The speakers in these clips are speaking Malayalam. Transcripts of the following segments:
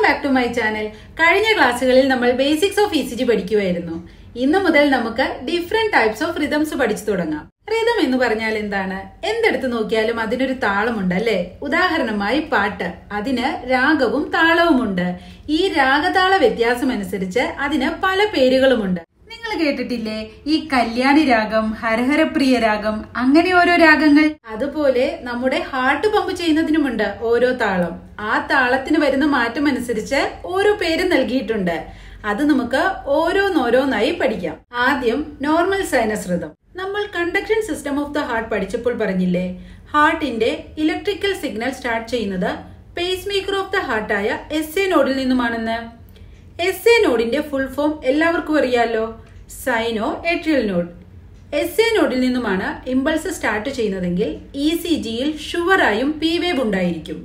ബാക്ക് ടു മൈ ചാനൽ കഴിഞ്ഞ ക്ലാസ്സുകളിൽ നമ്മൾ ബേസിക്സ് ഓഫ് ഇസിജി പഠിക്കുമായിരുന്നു ഇന്നു മുതൽ നമുക്ക് ഡിഫറെന്റ് ടൈപ്സ് ഓഫ് റിതംസ് പഠിച്ചു തുടങ്ങാം റിതം എന്ന് പറഞ്ഞാൽ എന്താണ് എന്തെടുത്ത് നോക്കിയാലും അതിനൊരു താളമുണ്ട് അല്ലേ ഉദാഹരണമായി പാട്ട് അതിന് രാഗവും താളവുമുണ്ട് ഈ രാഗതാള വ്യത്യാസം അനുസരിച്ച് അതിന് പല പേരുകളുമുണ്ട് നിങ്ങൾ കേട്ടിട്ടില്ലേ ഈ കല്യാണി രാഗം ഹരഹരപ്രിയ രാഗം അങ്ങനെ ഓരോ രാഗങ്ങൾ അതുപോലെ നമ്മുടെ ഹാർട്ട് പമ്പ് ചെയ്യുന്നതിനുമുണ്ട് ഓരോ താളം ആ താളത്തിന് വരുന്ന മാറ്റം അനുസരിച്ച് ഓരോ പേര് നൽകിയിട്ടുണ്ട് അത് നമുക്ക് ഓരോന്നോരോന്നായി പഠിക്കാം ആദ്യം നോർമൽ സൈനസ് ഋതം നമ്മൾ conduction system of the heart പഠിച്ചപ്പോൾ പറഞ്ഞില്ലേ ഹാർട്ടിന്റെ ഇലക്ട്രിക്കൽ സിഗ്നൽ സ്റ്റാർട്ട് ചെയ്യുന്നത് പേസ് മേക്കർ ഓഫ് ദ ഹാർട്ടായ എസ് എ നോഡിൽ നിന്നുമാണെന്ന് എസ് എ നോഡിന്റെ ഫുൾ ഫോം എല്ലാവർക്കും അറിയാലോ sino atrial node S A നോഡിൽ നിന്നുമാണ് ഇമ്പൾസ് സ്റ്റാർട്ട് ചെയ്യുന്നതെങ്കിൽ ഇ സി ജിയിൽ ഷുവറായും പി വേവ് ഉണ്ടായിരിക്കും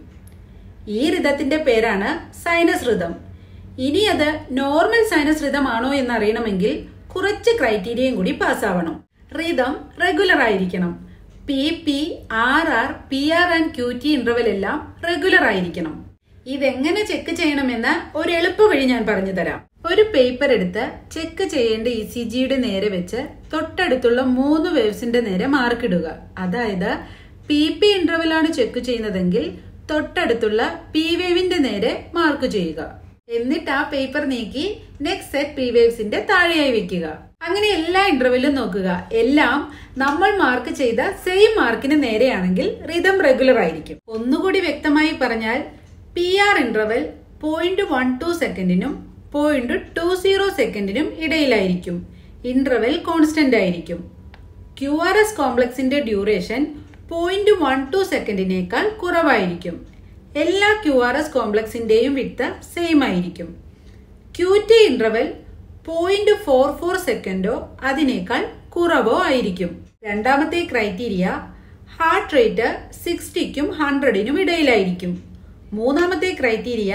ഈ ഋതത്തിന്റെ പേരാണ് സൈനസ് ഋതം ഇനി അത് നോർമൽ സൈനസ് ഋതമാണോ എന്ന് അറിയണമെങ്കിൽ കുറച്ച് ക്രൈറ്റീരിയയും കൂടി പാസ്സാവണം ഋതം റെഗുലർ ആയിരിക്കണം P P R R P R and Q T interval എല്ലാം റെഗുലർ ആയിരിക്കണം ഇതെങ്ങനെ ചെക്ക് ചെയ്യണമെന്ന് ഒരു എളുപ്പ വഴി ഞാൻ പറഞ്ഞു തരാം ഒരു പേപ്പർ എടുത്ത് ചെക്ക് ചെയ്യേണ്ട ഇ സി ജിയുടെ നേരെ വെച്ച് തൊട്ടടുത്തുള്ള മൂന്ന് വേവ്സിന്റെ നേരെ മാർക്കിടുക അതായത് പി പി ഇന്റർവെൽ ആണ് ചെക്ക് ചെയ്യുന്നതെങ്കിൽ തൊട്ടടുത്തുള്ള പി വേവിന്റെ നേരെ മാർക്ക് ചെയ്യുക എന്നിട്ട് ആ പേപ്പർ നീക്കി നെക്സ്റ്റ് സെറ്റ് പി വേവ്സിന്റെ താഴെയായി വെക്കുക അങ്ങനെ എല്ലാ ഇന്റർവെല്ലും നോക്കുക എല്ലാം നമ്മൾ മാർക്ക് ചെയ്ത സെയിം മാർക്കിന് നേരെയാണെങ്കിൽ റിതം റെഗുലർ ആയിരിക്കും ഒന്നുകൂടി വ്യക്തമായി പറഞ്ഞാൽ P R interval point one two സെക്കൻഡിനും പോയിന്റ് ടു സീറോ സെക്കൻഡിനും ഇടയിലായിരിക്കും ഇന്റർവെൽ കോൺസ്റ്റന്റ് ആയിരിക്കും ക്യു ആർ എസ് കോംപ്ലക്സിന്റെ ഡ്യൂറേഷൻ പോയിന്റ് വൺ ടു സെക്കൻഡിനേക്കാൾ കുറവായിരിക്കും എല്ലാ ക്യു ആർ എസ് കോംപ്ലക്സിന്റെയും വിട്ട് സെയിം ആയിരിക്കും Q T interval point four four സെക്കൻഡോ അതിനേക്കാൾ കുറവോ ആയിരിക്കും രണ്ടാമത്തെ ക്രൈറ്റീരിയ ഹാർട്ട് റേറ്റ് സിക്സ്റ്റിക്കും ഹൺഡ്രഡിനും ഇടയിലായിരിക്കും മൂന്നാമത്തെ ക്രൈറ്റീരിയ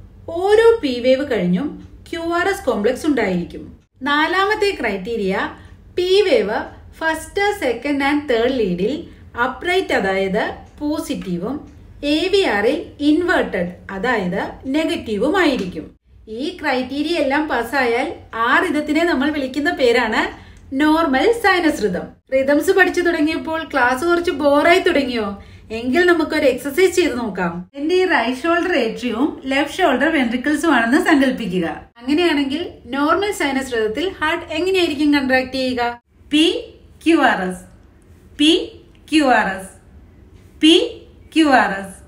ഓരോ പി വേവ് കഴിഞ്ഞും ക്യു ആർ എസ് കോംപ്ലക്സ് ഉണ്ടായിരിക്കും നാലാമത്തെ criteria P wave first second and third ലീഡിൽ അപ്രൈറ്റ് അതായത് പോസിറ്റീവും എ വി ആറിൽ ഇൻവേർട്ടഡ് അതായത് നെഗറ്റീവും ആയിരിക്കും ഈ ക്രൈറ്റീരിയ എല്ലാം പാസ്സായാൽ ആ ഋതത്തിനെ നമ്മൾ വിളിക്കുന്ന പേരാണ് നോർമൽ സൈനസ് ഋതം റിതംസ് പഠിച്ചു തുടങ്ങിയപ്പോൾ ക്ലാസ് കുറച്ച് ബോറായി തുടങ്ങിയോ എങ്കിൽ നമുക്കൊരു എക്സസൈസ് ചെയ്ത് നോക്കാം എന്റെ ഈ റൈറ്റ് ഷോൾഡർ ഏട്രിയവും ലെഫ്റ്റ് ഷോൾഡർ വെൻട്രിക്കിൾസും ആണെന്ന് സങ്കല്പിക്കുക അങ്ങനെയാണെങ്കിൽ നോർമൽ സൈനസ് ഋതത്തിൽ ഹാർട്ട് എങ്ങനെയായിരിക്കും കൺട്രാക്ട് ചെയ്യുക P Q R S P Q R S P Q R S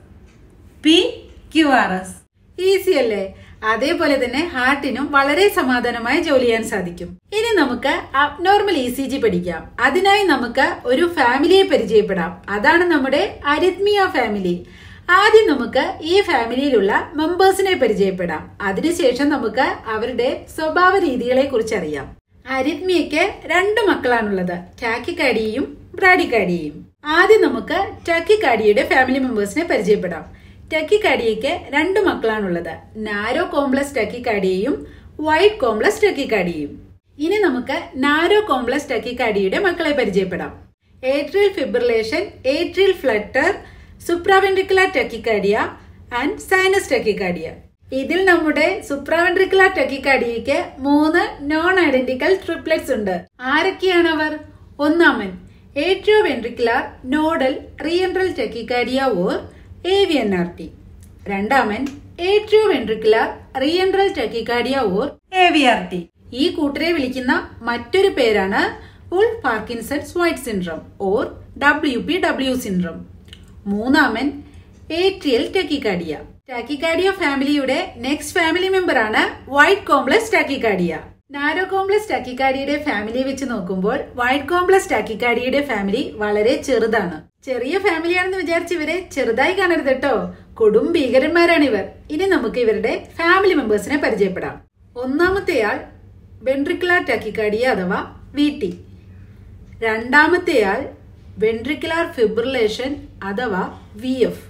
P Q R S easy അല്ലേ അതേപോലെ തന്നെ ഹാർട്ടിനും വളരെ സമാധാനമായി ജോലി ചെയ്യാൻ സാധിക്കും ഇനി നമുക്ക് അബ്നോർമൽ ഇ സി ജി പഠിക്കാം അതിനായി നമുക്ക് ഒരു ഫാമിലിയെ പരിചയപ്പെടാം അതാണ് നമ്മുടെ അരിത്മിയ ഫാമിലി ആദ്യം നമുക്ക് ഈ ഫാമിലിയിലുള്ള മെമ്പേഴ്സിനെ പരിചയപ്പെടാം അതിനുശേഷം നമുക്ക് അവരുടെ സ്വഭാവ രീതികളെ കുറിച്ച് അറിയാം അരിത്മിയയ്ക്ക് രണ്ട് മക്കളാണുള്ളത് ടാക്കിക്കാഡിയും ബ്രാഡിക്കാഡിയും ആദ്യം നമുക്ക് ടാക്കിക്കാഡിയുടെ ഫാമിലി മെമ്പേഴ്സിനെ പരിചയപ്പെടാം ടക്കിക്കാഡിയയ്ക്ക് രണ്ട് മക്കളാണുള്ളത് നാരോ കോംപ്ലസ് ടക്കിക്കാഡിയയും വൈറ്റ് കോംപ്ലസ് ടക്കിക്കാഡിയയും ഇനി നമുക്ക് നാരോ കോംപ്ലസ് ടക്കിക്കാഡിയുടെ മക്കളെ പരിചയപ്പെടാം atrial fibrillation atrial flutter supraventricular tachycardia and sinus tachycardia ഇതിൽ നമ്മുടെ സുപ്രാവെൻട്രിക്കുലർ ടക്കിക്കാഡിയയ്ക്ക് മൂന്ന് നോൺ ഐഡന്റിക്കൽ ട്രിപ്ലെറ്റ്സ് ഉണ്ട് ആരൊക്കെയാണ് അവർ ഒന്നാമൻ atrio ventricular nodal reentrant tachycardia or A V N R T രണ്ടാമൻ atrio ventricular reentrant tachycardia or A V R T ഈ കൂട്ടരെ വിളിക്കുന്ന മറ്റൊരു പേരാണ് Wolff Parkinson's White syndrome or W P W syndrome മൂന്നാമൻ ഏട്രിയൽ ടെക്കിക്കാഡിയ ടാക്കിക്കാഡിയ ഫാമിലിയുടെ നെക്സ്റ്റ് ഫാമിലി മെമ്പർ ആണ് white complex tachycardia narrow complex ടാക്കിക്കാഡിയുടെ ഫാമിലിയെ വെച്ച് നോക്കുമ്പോൾ വൈറ്റ് കോംപ്ലക്സ് ടാക്കിക്കാഡിയുടെ ഫാമിലി വളരെ ചെറുതാണ് ചെറിയ ഫാമിലിയാണെന്ന് വിചാരിച്ച് ഇവരെ ചെറുതായി കാണരുത് കേട്ടോ കൊടും ഭീകരന്മാരാണ് ഇവർ ഇനി നമുക്ക് ഇവരുടെ ഫാമിലി മെമ്പേഴ്സിനെ പരിചയപ്പെടാം ഒന്നാമത്തെയാൾ വെൻട്രിക്കുലാർ ടാക്കിക്കാഡിയ അഥവാ വി ടി രണ്ടാമത്തെയാൾ വെൻട്രിക്കുലാർ ഫിബ്രിലേഷൻ അഥവാ വി എഫ്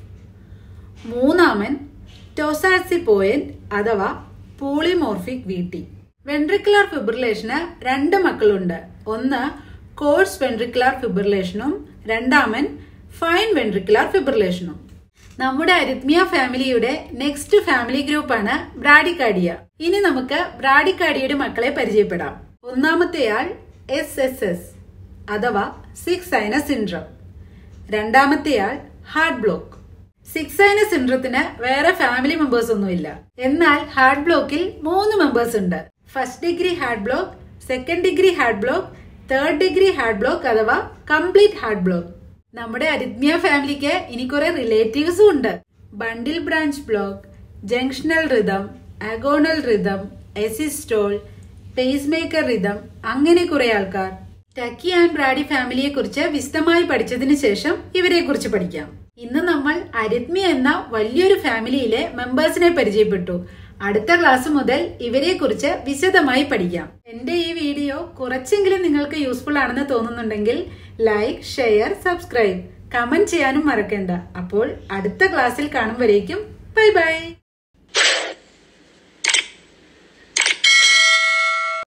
മൂന്നാമൻ ടോസാക്സിപ്പോയൻ അഥവാ പോളിമോർഫിക് വി ടി വെൻട്രിക്കുലാർ ഫിബ്രിലേഷന് രണ്ട് മക്കളുണ്ട് ഒന്ന് കോഴ്സ് വെൻട്രിക്കുലാർ ഫിബ്രിലേഷനും രണ്ടാമൻ ഫൈൻ വെൻട്രിക്കുലാർ ഫിബ്രിലേഷനും നമ്മുടെ അരിത്മിയ ഫാമിലിയുടെ നെക്സ്റ്റ് ഫാമിലി ഗ്രൂപ്പാണ് ബ്രാഡിക്കാഡിയ ഇനി നമുക്ക് ബ്രാഡിക്കാഡിയയുടെ മക്കളെ പരിചയപ്പെടാം ഒന്നാമത്തെയാൾ എസ് എസ് എസ് അഥവാ സിക്സ് സൈനസ് സിൻഡ്രം രണ്ടാമത്തെയാൾ ഹാർട്ട് ബ്ലോക്ക് സിക്സ് സൈനസ് സിൻഡ്രത്തിന് വേറെ ഫാമിലി മെമ്പേഴ്സ് ഒന്നുമില്ല എന്നാൽ ഹാർട്ട് ബ്ലോക്കിൽ മൂന്ന് മെമ്പേഴ്സ് ഉണ്ട് first degree heart block second degree heart block third degree heart block അഥവാ കംപ്ലീറ്റ് ഹാർട്ട് ബ്ലോക്ക് നമ്മുടെ അരിത്മിയ ഫാമിലിക്ക് ഇനി കുറെ റിലേറ്റീവ്സും ഉണ്ട് bundle branch block junctional rhythm agonal rhythm asystole pacemaker rhythm അങ്ങനെ കുറെ ആൾക്കാർ ടക്കി ആൻഡ് ബ്രാഡി ഫാമിലിയെ കുറിച്ച് വിശദമായി പഠിച്ചതിന് ശേഷം ഇവരെ കുറിച്ച് പഠിക്കാം ഇന്ന് നമ്മൾ അരിത്മി എന്ന വലിയൊരു ഫാമിലിയിലെ മെമ്പേഴ്സിനെ പരിചയപ്പെട്ടു അടുത്ത ക്ലാസ് മുതൽ ഇവരെ കുറിച്ച് വിശദമായി പഠിക്കാം എന്റെ ഈ വീഡിയോ കുറച്ചെങ്കിലും നിങ്ങൾക്ക് യൂസ്ഫുൾ ആണെന്ന് തോന്നുന്നുണ്ടെങ്കിൽ ലൈക്ക് ഷെയർ സബ്സ്ക്രൈബ് കമന്റ് ചെയ്യാനും മറക്കണ്ട അപ്പോൾ അടുത്ത ക്ലാസ്സിൽ കാണും വരേക്കും ബൈ ബൈ